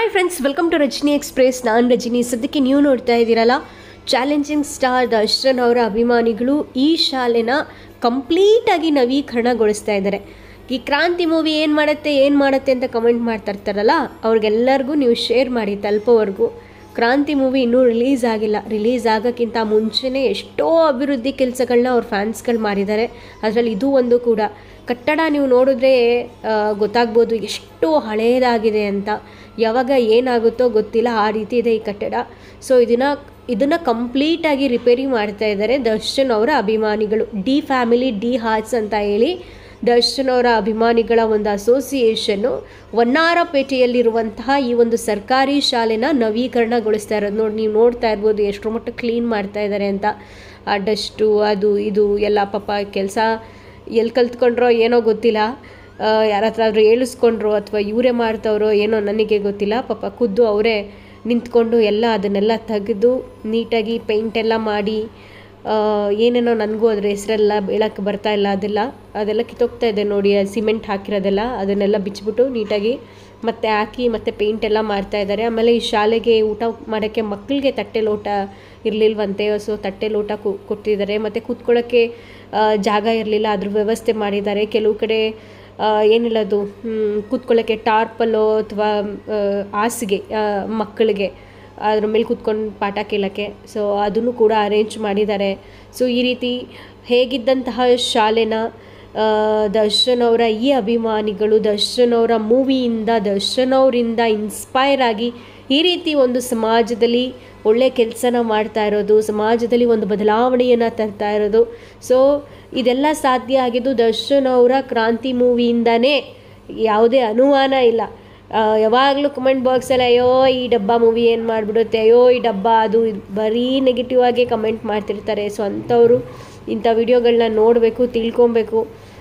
hi friends welcome to Rajani express ನಾನು ರಜನಿ ಸದ್ಯಕ್ಕೆ ನೀವು ನೋಡ್ತಾ ಇದ್ದೀರಲ್ಲ ಚಾಲೆಂಜಿಂಗ್ ಸ್ಟಾರ್ ದರ್ಶನ್ ಅವರ ಅಭಿಮಾನಿಗಳು ಈ ಶಾಲೆನ ಕಂಪ್ಲೀಟಾಗಿ ನವೀಕರಣಗೊಳಿಸ್ತಾ ಇದ್ದಾರೆ ಈ ಕ್ರಾಂತಿ ಮೂವಿ ಏನು ಮಾಡುತ್ತೆ ಏನು ಮಾಡುತ್ತೆ ಅಂತ ಕಮೆಂಟ್ ಮಾಡ್ತಾ ಇರ್ತಾರಲ್ಲ ಅವ್ರಿಗೆಲ್ಲರಿಗೂ ನೀವು ಶೇರ್ ಮಾಡಿ ತಲುಪೋವರೆಗೂ ಕ್ರಾಂತಿ ಮೂವಿ ಇನ್ನೂ ರಿಲೀಸ್ ಆಗಿಲ್ಲ ರಿಲೀಸ್ ಆಗೋಕ್ಕಿಂತ ಮುಂಚೆನೇ ಎಷ್ಟೋ ಅಭಿವೃದ್ಧಿ ಕೆಲಸಗಳನ್ನ ಅವ್ರ ಫ್ಯಾನ್ಸ್ಗಳು ಮಾಡಿದ್ದಾರೆ ಅದರಲ್ಲಿ ಇದು ಒಂದು ಕೂಡ ಕಟ್ಟಡ ನೀವು ನೋಡಿದ್ರೆ ಆ, ಗೊತ್ತಾಗ್ಬೋದು ಎಷ್ಟು ಹಳೇದಾಗಿದೆ ಅಂತ ಯಾವಾಗ ಏನಾಗುತ್ತೋ ಗೊತ್ತಿಲ್ಲ ಆ ರೀತಿ ಇದೆ ಈ ಕಟ್ಟಡ ಸೊ ಇದನ್ನು ಇದನ್ನು ಕಂಪ್ಲೀಟಾಗಿ ರಿಪೇರಿ ಮಾಡ್ತಾ ಇದ್ದಾರೆ ದರ್ಶನ್ ಅವರ ಅಭಿಮಾನಿಗಳು ಡಿ ಫ್ಯಾಮಿಲಿ ಡಿ ಹಾರ್ಟ್ಸ್ ಅಂತ ಹೇಳಿ ದರ್ಶನ್ ಅವರ ಅಭಿಮಾನಿಗಳ ಒಂದು ಅಸೋಸಿಯೇಷನ್ನು ವನ್ನಾರಪೇಟೆಯಲ್ಲಿರುವಂತಹ ಈ ಒಂದು ಸರ್ಕಾರಿ ಶಾಲೆನ ನವೀಕರಣಗೊಳಿಸ್ತಾ ಇರೋದು ನೋಡಿ ನೀವು ನೋಡ್ತಾ ಇರ್ಬೋದು ಎಷ್ಟರ ಮಟ್ಟ ಕ್ಲೀನ್ ಮಾಡ್ತಾ ಇದ್ದಾರೆ ಅಂತ ಆ ಡಸ್ಟು ಅದು ಇದು ಎಲ್ಲ ಪಾಪ ಕೆಲಸ ಎಲ್ಲಿ ಕಲ್ತ್ಕೊಂಡ್ರೋ ಏನೋ ಗೊತ್ತಿಲ್ಲ ಯಾರ ಹತ್ರ ಆದರೂ ಹೇಳಿಸ್ಕೊಂಡ್ರೋ ಅಥವಾ ಇವರೇ ಮಾಡ್ತವ್ರೋ ಏನೋ ನನಗೆ ಗೊತ್ತಿಲ್ಲ ಪಾಪ ಖುದ್ದು ಅವರೇ ನಿಂತ್ಕೊಂಡು ಎಲ್ಲ ಅದನ್ನೆಲ್ಲ ತೆಗೆದು ನೀಟಾಗಿ ಪೇಂಟ್ ಎಲ್ಲ ಮಾಡಿ ಆ, ಏನೇನೋ ನನಗೂ ಅದ್ರ ಹೆಸರೆಲ್ಲ ಹೇಳಕ್ಕೆ ಬರ್ತಾ ಇಲ್ಲ ಅದೆಲ್ಲ ಅದೆಲ್ಲ ಕಿತ್ತೋಗ್ತಾ ಇದೆ ನೋಡಿ ಸಿಮೆಂಟ್ ಹಾಕಿರೋದೆಲ್ಲ ಅದನ್ನೆಲ್ಲ ಬಿಚ್ಚಿಬಿಟ್ಟು ನೀಟಾಗಿ ಮತ್ತೆ ಹಾಕಿ ಮತ್ತೆ ಪೇಂಟ್ ಎಲ್ಲ ಮಾಡ್ತಾ ಇದ್ದಾರೆ ಆಮೇಲೆ ಈ ಶಾಲೆಗೆ ಊಟ ಮಾಡೋಕ್ಕೆ ಮಕ್ಕಳಿಗೆ ತಟ್ಟೆ ಲೋಟ ಇರಲಿಲ್ವಂತೆ ಸೊ ತಟ್ಟೆ ಲೋಟ ಕು ಕೊಟ್ಟಿದ್ದಾರೆ ಮತ್ತು ಕೂತ್ಕೊಳ್ಳೋಕ್ಕೆ ಆ, ಜಾಗ ಇರಲಿಲ್ಲ ಅದ್ರ ವ್ಯವಸ್ಥೆ ಮಾಡಿದ್ದಾರೆ ಕೆಲವು ಕಡೆ ಆ, ಏನಿಲ್ಲ ಅದು ಹ್ಮ್, ಕೂತ್ಕೊಳ್ಳೋಕ್ಕೆ ಟಾರ್ಪಲ್ಲೋ ಅಥವಾ ಹಾಸಿಗೆ ಆ, ಮಕ್ಕಳಿಗೆ ಅದ್ರ ಮೇಲೆ ಕೂತ್ಕೊಂಡು ಪಾಠ ಕೇಳೋಕ್ಕೆ ಸೊ ಅದನ್ನು ಕೂಡ ಅರೇಂಜ್ ಮಾಡಿದ್ದಾರೆ ಸೊ ಈ ರೀತಿ ಹೇಗಿದ್ದಂತಹ ಶಾಲೆನ ಆ, ದರ್ಶನ್ ಅವರ ಈ ಅಭಿಮಾನಿಗಳು ದರ್ಶನ್ ಅವರ ಮೂವಿಯಿಂದ ದರ್ಶನ್ ಅವರಿಂದ ಇನ್ಸ್ಪೈರ್ ಆಗಿ ಈ ರೀತಿ ಒಂದು ಸಮಾಜದಲ್ಲಿ ಒಳ್ಳೆ ಕೆಲಸನ ಮಾಡ್ತಾ ಇರೋದು ಸಮಾಜದಲ್ಲಿ ಒಂದು ಬದಲಾವಣೆಯನ್ನು ತರ್ತಾ ಇರೋದು ಸೊ ಇದೆಲ್ಲ ಸಾಧ್ಯ ಆಗಿದ್ದು ದರ್ಶನ್ ಅವರ ಕ್ರಾಂತಿ ಮೂವಿಯಿಂದನೇ ಯಾವುದೇ ಅನುಮಾನ ಇಲ್ಲ ಯಾವಾಗಲೂ ಕಮೆಂಟ್ ಬಾಕ್ಸಲ್ಲಿ ಅಯ್ಯೋ ಈ ಡಬ್ಬ ಮೂವಿ ಏನು ಮಾಡಿಬಿಡುತ್ತೆ ಅಯ್ಯೋ ಈ ಡಬ್ಬ ಅದು ಇದು ಬರೀ ನೆಗೆಟಿವ್ ಆಗಿ ಕಮೆಂಟ್ ಮಾಡ್ತಿರ್ತಾರೆ ಸೊ ಅಂಥವ್ರು ಇಂಥ ವಿಡಿಯೋಗಳನ್ನ ನೋಡಬೇಕು ತಿಳ್ಕೊಬೇಕು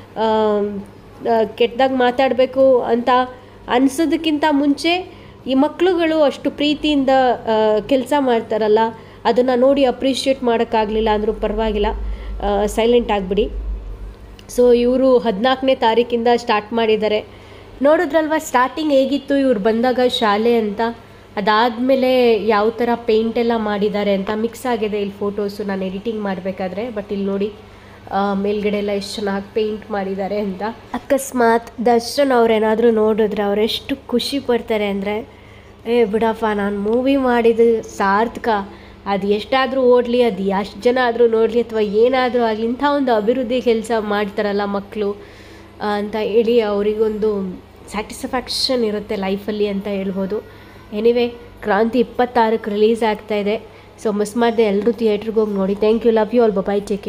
ಕೆಟ್ಟದಾಗ ಮಾತಾಡಬೇಕು ಅಂತ ಅನ್ಸೋದಕ್ಕಿಂತ ಮುಂಚೆ ಈ ಮಕ್ಕಳುಗಳು ಅಷ್ಟು ಪ್ರೀತಿಯಿಂದ ಕೆಲಸ ಮಾಡ್ತಾರಲ್ಲ ಅದನ್ನು ನೋಡಿ ಅಪ್ರಿಷಿಯೇಟ್ ಮಾಡೋಕ್ಕಾಗಲಿಲ್ಲ ಅಂದರೂ ಪರವಾಗಿಲ್ಲ ಸೈಲೆಂಟ್ ಆಗಿಬಿಡಿ ಸೊ ಇವರು ಹದಿನಾಲ್ಕನೇ ತಾರೀಕಿಂದ ಸ್ಟಾರ್ಟ್ ಮಾಡಿದ್ದಾರೆ ನೋಡಿದ್ರಲ್ವ ಸ್ಟಾರ್ಟಿಂಗ್ ಹೇಗಿತ್ತು ಇವ್ರು ಬಂದಾಗ ಶಾಲೆ ಅಂತ ಅದಾದಮೇಲೆ ಯಾವ ಥರ ಪೇಂಟ್ ಎಲ್ಲ ಮಾಡಿದ್ದಾರೆ ಅಂತ ಮಿಕ್ಸ್ ಆಗಿದೆ ಇಲ್ಲಿ ಫೋಟೋಸು ನಾನು ಎಡಿಟಿಂಗ್ ಮಾಡಬೇಕಾದ್ರೆ ಬಟ್ ಇಲ್ಲಿ ನೋಡಿ ಆ, ಮೇಲ್ಗಡೆ ಎಲ್ಲ ಎಷ್ಟು ಚೆನ್ನಾಗಿ ಪೇಂಟ್ ಮಾಡಿದ್ದಾರೆ ಅಂತ ಅಕಸ್ಮಾತ್ ದರ್ಶನ್ ಅವ್ರೇನಾದರೂ ನೋಡಿದ್ರೆ ಅವರೆಷ್ಟು ಖುಷಿ ಪಡ್ತಾರೆ ಅಂದರೆ ಏ ಬಿಡಪ್ಪ ನಾನು ಮೂವಿ ಮಾಡಿದ ಸಾರ್ಥಕ ಅದು ಎಷ್ಟಾದರೂ ಓಡಲಿ ಅದು ಎಷ್ಟು ಜನ ಆದರೂ ನೋಡಲಿ ಅಥವಾ ಏನಾದರೂ ಆಗಲಿ ಇಂಥ ಒಂದು ಅಭಿವೃದ್ಧಿ ಕೆಲಸ ಮಾಡ್ತಾರಲ್ಲ ಮಕ್ಕಳು ಅಂತ ಹೇಳಿ ಅವರಿಗೊಂದು ಸ್ಯಾಟಿಸ್ಫ್ಯಾಕ್ಷನ್ ಇರುತ್ತೆ ಲೈಫಲ್ಲಿ ಅಂತ ಹೇಳ್ಬೋದು ಎನಿವೆ ಕ್ರಾಂತಿ ಇಪ್ಪತ್ತಾರಕ್ಕೆ ರಿಲೀಸ್ ಆಗ್ತಾ ಇದೆ ಸೊ ಮಿಸ್ ಮಾಡದೆ ಎಲ್ಲರೂ ಥಿಯೇಟ್ರಿಗೆ ಹೋಗಿ ನೋಡಿ thank you love you all bye take